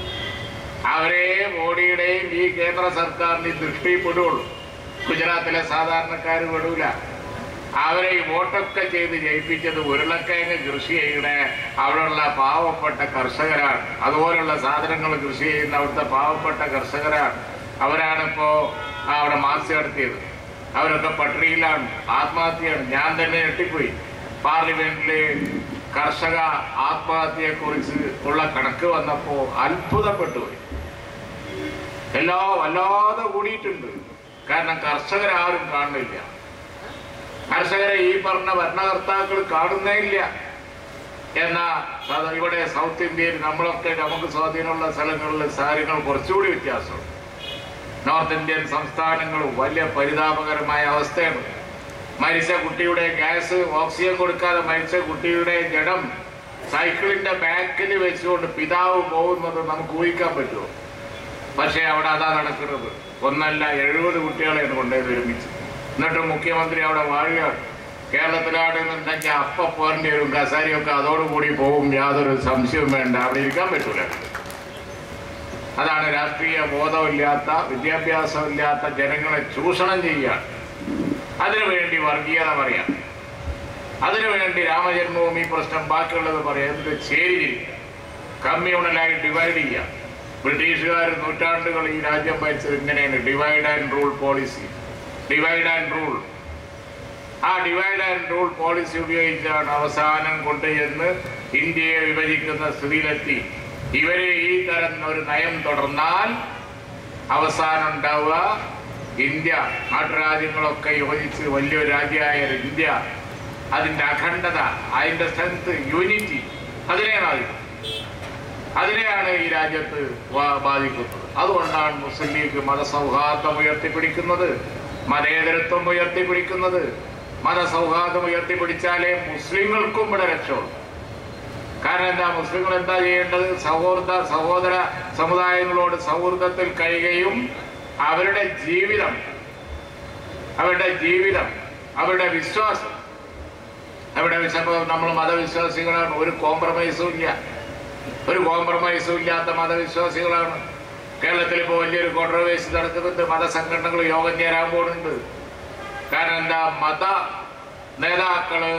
അവരെ മോഡിയുടെയും ഈ കേന്ദ്ര സർക്കാരിന്റെ ദൃഷ്ടിപ്പെടുള്ളൂ ഗുജറാത്തിലെ സാധാരണക്കാർ വിടൂല അവരെ ഈ വോട്ടൊക്കെ ചെയ്ത് ജയിപ്പിച്ചത് ഉരുളക്കിഴങ്ങ് കൃഷി ചെയ്യണ അവിടെയുള്ള പാവപ്പെട്ട കർഷകരാണ് അതുപോലുള്ള സാധനങ്ങൾ കൃഷി ചെയ്യുന്ന അവിടുത്തെ പാവപ്പെട്ട കർഷകരാണ് അവരാണിപ്പോ അവിടെ മാസ് നടത്തിയത് അവരൊക്കെ പട്ടിണിയിലാണ് ആത്മഹത്യയാണ് ഞാൻ തന്നെ ഞെട്ടിപ്പോയി പാർലമെന്റില് കർഷക ആത്മഹത്യയെ കുറിച്ച് ഉള്ള കണക്ക് വന്നപ്പോ അത്ഭുതപ്പെട്ടു പോയി എല്ലാം വല്ലാതെ കൂടിയിട്ടുണ്ട് കാരണം കർഷകരാരും കാണുന്നില്ല കർഷകരെ ഈ പറഞ്ഞ ഭരണകർത്താക്കൾ കാണുന്നേ ഇല്ല എന്നാ അത് ഇവിടെ സൗത്ത് ഇന്ത്യയിൽ നമ്മളൊക്കെ നമുക്ക് സ്വാധീനമുള്ള സ്ഥലങ്ങളിൽ കാര്യങ്ങൾ കുറച്ചുകൂടി വ്യത്യാസമുണ്ട് നോർത്ത് ഇന്ത്യൻ സംസ്ഥാനങ്ങൾ വലിയ പരിതാപകരമായ അവസ്ഥയാണ് മരിച്ച കുട്ടിയുടെ ഗ്യാസ് ഓക്സിജൻ കൊടുക്കാതെ മരിച്ച കുട്ടിയുടെ ജഡം സൈക്കിളിന്റെ ബാക്കിൽ വെച്ചുകൊണ്ട് പിതാവ് പോകുന്നത് നമുക്ക് ഊഹിക്കാൻ പറ്റുമോ പക്ഷേ അവിടെ അതാ നടക്കുന്നത് ഒന്നല്ല എഴുപത് കുട്ടികളെയാണ് കൊണ്ടുപോയത് ഒരുമിച്ച് എന്നിട്ട് മുഖ്യമന്ത്രി അവിടെ വാഴുകയാണ് കേരളത്തിലാണെന്നുണ്ടെങ്കിൽ അപ്പ പോരേണ്ടി വരും കസാരിയൊക്കെ അതോടുകൂടി പോകും യാതൊരു സംശയവും വേണ്ട അവിടെ ഇരിക്കാൻ പറ്റൂല അതാണ് രാഷ്ട്രീയ ബോധമില്ലാത്ത വിദ്യാഭ്യാസമില്ലാത്ത ജനങ്ങളെ ചൂഷണം ചെയ്യുകയാണ് അതിനുവേണ്ടി വർഗീയത പറയാം അതിനുവേണ്ടി രാമജന്മഭൂമി പ്രശ്നം ബാക്കിയുള്ളത് പറയാം എന്നിട്ട് ചേരി കമ്മ്യൂണലായി ഡിവൈഡ് ചെയ്യാം ബ്രിട്ടീഷുകാർ നൂറ്റാണ്ടുകൾ ഈ രാജ്യം ഭരിച്ചത് ഇങ്ങനെയാണ് divide and rule policy divide and rule ആ ഡിവൈഡ് ആൻഡ് റൂൾ പോളിസി ഉപയോഗിച്ചാണ് അവസാനം കൊണ്ടുചെന്ന് ഇന്ത്യയെ വിഭജിക്കുന്ന സ്ഥിതിയിലെത്തി ഇവരെ ഈ തരം ഒരു നയം തുടർന്നാൽ അവസാനം ഉണ്ടാവുക ഇന്ത്യ നാട്ടുരാജ്യങ്ങളൊക്കെ യോജിച്ച് വലിയൊരു രാജ്യമായ ഇന്ത്യ അതിൻ്റെ അഖണ്ഡത അതിൻ്റെ സ്ട്രെങ്ത് യൂണിറ്റി അതിനെയാണ് ബാധിക്കുന്നത് അതിനെയാണ് ഈ രാജ്യത്ത് വാ- ബാധിക്കുന്നത് അതുകൊണ്ടാണ് മുസ്ലിം ലീഗ് മതസൗഹാർദ്ദം ഉയർത്തിപ്പിടിക്കുന്നത് മതേതരത്വം ഉയർത്തിപ്പിടിക്കുന്നത് മതസൗഹാർദ്ദം ഉയർത്തിപ്പിടിച്ചാലേ മുസ്ലിങ്ങൾക്കും ഇവിടെ രക്ഷയുള്ളൂ കാരണം എന്താ മുസ്ലിങ്ങൾ എന്താ ചെയ്യേണ്ടത് സൗഹൃദ സഹോദര സമുദായങ്ങളോട് സൗഹൃദത്തിൽ കഴിയുകയും അവരുടെ ജീവിതം അവരുടെ ജീവിതം അവരുടെ വിശ്വാസം അവരുടെ വിശ്വാസം നമ്മൾ മതവിശ്വാസികളാണ് ഒരു കോംപ്രമൈസും ഇല്ല ഒരു കോംപ്രമൈസും ഇല്ലാത്ത മതവിശ്വാസികളാണ് കേരളത്തിൽ ഇപ്പോൾ വലിയൊരു കോൺട്രവേഴ്സി നടക്കുന്നുണ്ട് മതസംഘടനകൾ യോഗം ചേരാൻ പോകുന്നുണ്ട് കാരണം എന്താ മത നേതാക്കള്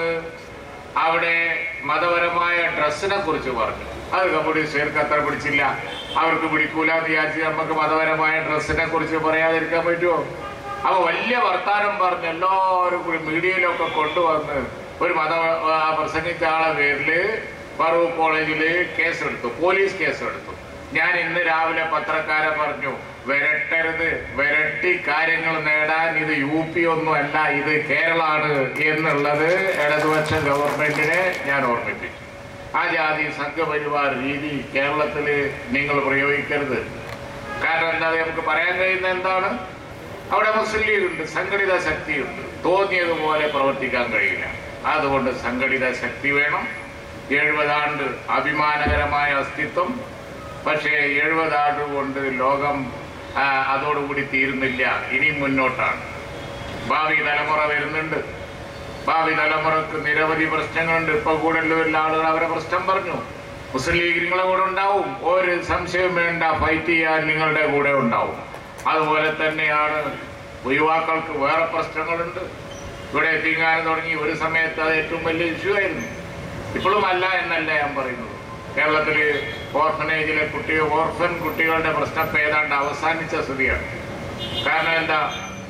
അവിടെ മതപരമായ ഡ്രസ്സിനെ കുറിച്ച് പറഞ്ഞു അത് കമ്മ്യൂണിസ്റ്റുകാർക്ക് അത്ര പിടിച്ചില്ല അവർക്ക് പിടിക്കൂല എന്ന് വിചാരിച്ച് നമുക്ക് മതപരമായ ഡ്രസ്സിനെ കുറിച്ച് പറയാതിരിക്കാൻ പറ്റുമോ അപ്പൊ വലിയ വർത്താനം പറഞ്ഞ് എല്ലാവരും കൂടി മീഡിയയിലൊക്കെ കൊണ്ടുവന്ന് ഒരു മത ആ പ്രസംഗിച്ച ആളെ പേരില് ഫറൂഖ് കോളേജില് കേസെടുത്തു പോലീസ് കേസെടുത്തു ഞാൻ ഇന്ന് രാവിലെ പത്രക്കാരെ പറഞ്ഞു വിരട്ടരുത് വിരട്ടി കാര്യങ്ങൾ നേടാൻ ഇത് യു പി ഒന്നും അല്ല ഇത് കേരളാണ് എന്നുള്ളത് ഇടതുപക്ഷ ഗവൺമെന്റിനെ ഞാൻ ഓർമ്മിപ്പിച്ചു ആ ജാതി സംഘപരിവാർ രീതി കേരളത്തിൽ നിങ്ങൾ പ്രയോഗിക്കരുത് കാരണം എന്താ നമുക്ക് പറയാൻ കഴിയുന്ന എന്താണ് അവിടെ മുസ്ലിം ലീഗ് ഉണ്ട് സംഘടിത ശക്തിയുണ്ട് തോന്നിയതുപോലെ പ്രവർത്തിക്കാൻ കഴിയില്ല അതുകൊണ്ട് സംഘടിത ശക്തി വേണം എഴുപതാണ്ട് അഭിമാനകരമായ അസ്തിത്വം പക്ഷേ എഴുപതാണ്ട് കൊണ്ട് ലോകം ആ, അതോടുകൂടി തീരുന്നില്ല ഇനി മുന്നോട്ടാണ് ഭാവി തലമുറ വരുന്നുണ്ട് ഭാവി തലമുറക്ക് നിരവധി പ്രശ്നങ്ങളുണ്ട് ഇപ്പൊ കൂടുതലുള്ള ആളുകൾ അവരെ പ്രശ്നം പറഞ്ഞു മുസ്ലിം ലീഗ് നിങ്ങളെ കൂടെ ഉണ്ടാവും ഒരു സംശയം വേണ്ട ഫൈറ്റ് ചെയ്യാൻ നിങ്ങളുടെ കൂടെ ഉണ്ടാവും അതുപോലെ തന്നെയാണ് യുവാക്കൾക്ക് വേറെ പ്രശ്നങ്ങളുണ്ട് ഇവിടെ എത്തിങ്ങാനും തുടങ്ങി ഒരു സമയത്ത് അത് ഏറ്റവും വലിയ ഇഷ്യൂ ആയിരുന്നു ഇപ്പോഴും അല്ല എന്നല്ല ഞാൻ പറയുന്നത് കേരളത്തില് ഓർഫനേജിലെ കുട്ടികൾ ഓർഫൻ കുട്ടികളുടെ പ്രശ്നം ഇപ്പൊ ഏതാണ്ട് അവസാനിച്ച സ്ഥിതിയാണ് കാരണം എന്താ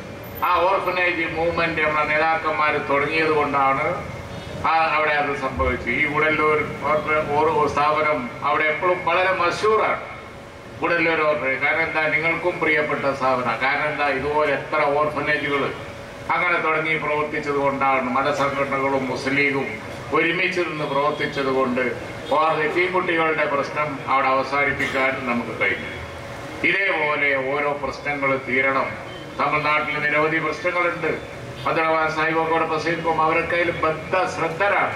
ആ ഓർഫനേജ് മൂവ്മെന്റ് നമ്മുടെ നേതാക്കന്മാർ തുടങ്ങിയത് കൊണ്ടാണ് ആ അവിടെ അത് സംഭവിച്ചു ഈ ഗുഡല്ലൂർ ഓർഫ- ഓർ- സ്ഥാപനം അവിടെ എപ്പോഴും വളരെ മഷൂറാണ് ഗുഡല്ലൂർ ഓർഫനേജ് കാരണം എന്താ നിങ്ങൾക്കും പ്രിയപ്പെട്ട സ്ഥാപനം കാരണം എന്താ ഇതുപോലെ എത്ര ഓർഫനേജുകൾ അങ്ങനെ തുടങ്ങി പ്രവർത്തിച്ചത് കൊണ്ടാണ് മതസംഘടനകളും മുസ്ലിം ലീഗും ഒരുമിച്ച് നിന്ന് പ്രവർത്തിച്ചത് കൊണ്ട് ഈ കുട്ടികളുടെ പ്രശ്നം അവിടെ അവസാനിപ്പിക്കാൻ നമുക്ക് കഴിഞ്ഞു ഇതേപോലെ ഓരോ പ്രശ്നങ്ങൾ തീരണം തമിഴ്നാട്ടിൽ നിരവധി പ്രശ്നങ്ങളുണ്ട് ഭദ്രവാൻ സാഹിബോടെ പ്രസംഗിക്കും അവരൊക്കെ അതിൽ ബദ്ധ ശ്രദ്ധരാണ്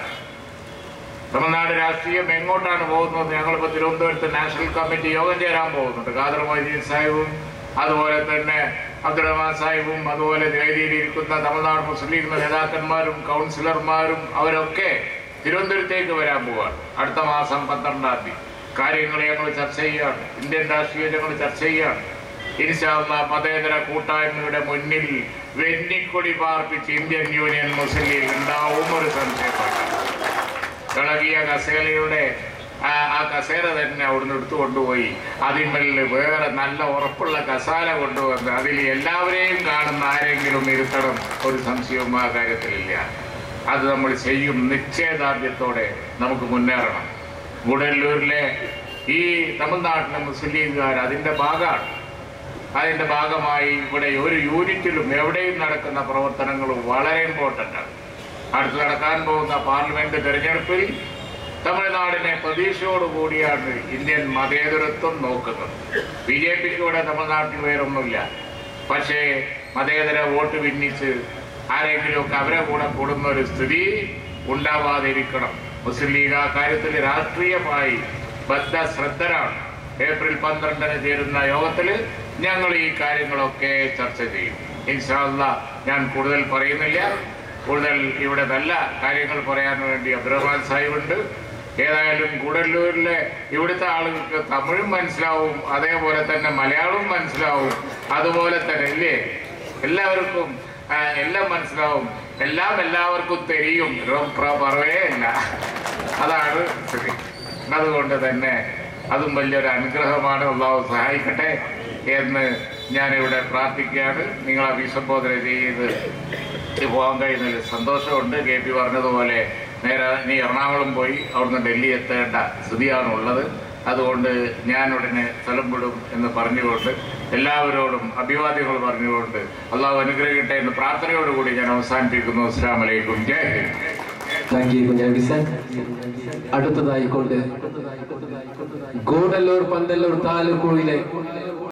തമിഴ്നാട് രാഷ്ട്രീയം എങ്ങോട്ടാണ് പോകുന്നത് ഞങ്ങളിപ്പോൾ തിരുവനന്തപുരത്ത് നാഷണൽ കമ്മിറ്റി യോഗം ചേരാൻ പോകുന്നുണ്ട് ഖാദർ മൊയ്തീൻ സാഹിബും അതുപോലെ തന്നെ അബ്ദുറഹ്മാൻ സാഹിബും അതുപോലെ വേദിയിലിരിക്കുന്ന തമിഴ്നാട് മുസ്ലിം ലീഗ് നേതാക്കന്മാരും കൗൺസിലർമാരും അവരൊക്കെ തിരുവനന്തപുരത്തേക്ക് വരാൻ പോവാണ് അടുത്ത മാസം പന്ത്രണ്ടാം തീയതി കാര്യങ്ങൾ ഞങ്ങൾ ചർച്ച ചെയ്യുകയാണ് ഇന്ത്യൻ രാഷ്ട്രീയം ഞങ്ങൾ ചർച്ച ചെയ്യുകയാണ് ഇൻഷാല്ല മതേതര കൂട്ടായ്മയുടെ മുന്നിൽ വെന്നിക്കൊടി പാർപ്പിച്ച് ഇന്ത്യൻ യൂണിയൻ മുസ്ലിം ലീഗ് ഉണ്ടാവും ഒരു സംശയമാണ് ഇളകിയ കസേലയുടെ ആ ആ കസേര തന്നെ അവിടുന്ന് എടുത്തു കൊണ്ടുപോയി അതിന്മേലിൽ വേറെ നല്ല ഉറപ്പുള്ള കസാല കൊണ്ടുവന്ന് അതിൽ എല്ലാവരെയും കാണുന്ന ആരെങ്കിലും ഇരുത്തണം ഒരു സംശയവും ആ കാര്യത്തിലില്ല അത് നമ്മൾ ചെയ്യും നിശ്ചയദാർഢ്യത്തോടെ നമുക്ക് മുന്നേറണം ഗുഡല്ലൂരിലെ ഈ തമിഴ്നാട്ടിലെ മുസ്ലിം ലീഗുകാർ അതിൻ്റെ ഭാഗമാണ് അതിന്റെ ഭാഗമായി ഇവിടെ ഒരു യൂണിറ്റിലും എവിടെയും നടക്കുന്ന പ്രവർത്തനങ്ങൾ വളരെ ഇമ്പോർട്ടൻ്റ് ആണ് അടുത്ത് നടക്കാൻ പോകുന്ന പാർലമെന്റ് തെരഞ്ഞെടുപ്പിൽ തമിഴ്നാടിനെ പ്രതീക്ഷയോടുകൂടിയാണ് ഇന്ത്യൻ മതേതരത്വം നോക്കുന്നത് ബി ജെ പിക്ക് ഇവിടെ തമിഴ്നാട്ടിൽ വേറൊന്നുമില്ല പക്ഷേ മതേതര വോട്ട് ഭിന്നിച്ച് ആരെങ്കിലുമൊക്കെ അവരെ കൂടെ കൂടുന്ന ഒരു സ്ഥിതി ഉണ്ടാവാതിരിക്കണം മുസ്ലിം ലീഗ് ആ കാര്യത്തിൽ രാഷ്ട്രീയമായി ബദ്ധശ്രദ്ധരാണ് ഏപ്രിൽ പന്ത്രണ്ടിന് ചേരുന്ന യോഗത്തിൽ ഞങ്ങൾ ഈ കാര്യങ്ങളൊക്കെ ചർച്ച ചെയ്യും ഇൻഷാല്ല ഞാൻ കൂടുതൽ പറയുന്നില്ല കൂടുതൽ ഇവിടെ നല്ല കാര്യങ്ങൾ പറയാൻ വേണ്ടി അബ്ദുറഹ്മാൻ സാഹിബുണ്ട് ഏതായാലും ഗൂഡല്ലൂരിലെ ഇവിടുത്തെ ആളുകൾക്ക് തമിഴും മനസ്സിലാവും അതേപോലെ തന്നെ മലയാളവും മനസ്സിലാവും അതുപോലെ തന്നെ ഇല്ലേ എല്ലാവർക്കും ആ, എല്ലാം മനസ്സിലാവും എല്ലാം എല്ലാവർക്കും തെരിയും പറവേ ഇല്ല അതാണ് സ്ഥിതി അതുകൊണ്ട് തന്നെ അതും വലിയൊരു അനുഗ്രഹമാണ് അള്ളാഹു സഹായിക്കട്ടെ എന്ന് ഞാനിവിടെ പ്രാർത്ഥിക്കുകയാണ് നിങ്ങളെ അഭിസംബോധന ചെയ്ത് പോകാൻ കഴിയുന്നതിൽ സന്തോഷമുണ്ട് കെ പി പറഞ്ഞതുപോലെ നേരെ നീ എറണാകുളം പോയി അവിടുന്ന് ഡൽഹി എത്തേണ്ട സ്ഥിതിയാണുള്ളത് അതുകൊണ്ട് ഞാൻ ഉടനെ സ്ഥലം വിടും എന്ന് പറഞ്ഞുകൊണ്ട് എല്ലാവരോടും അഭിവാദ്യങ്ങൾ പറഞ്ഞുകൊണ്ട് അള്ളാഹു അനുഗ്രഹിക്കട്ടെ എന്ന് പ്രാർത്ഥനയോടുകൂടി ഞാൻ അവസാനിപ്പിക്കുന്നു അസ്സാം വലൈക്കും Jai Hind thank you Kunhandi sir അടുത്തതായിക്കൊണ്ട് ഗൂഡല്ലൂർ പന്തല്ലൂർ താലൂക്കുകളിലെ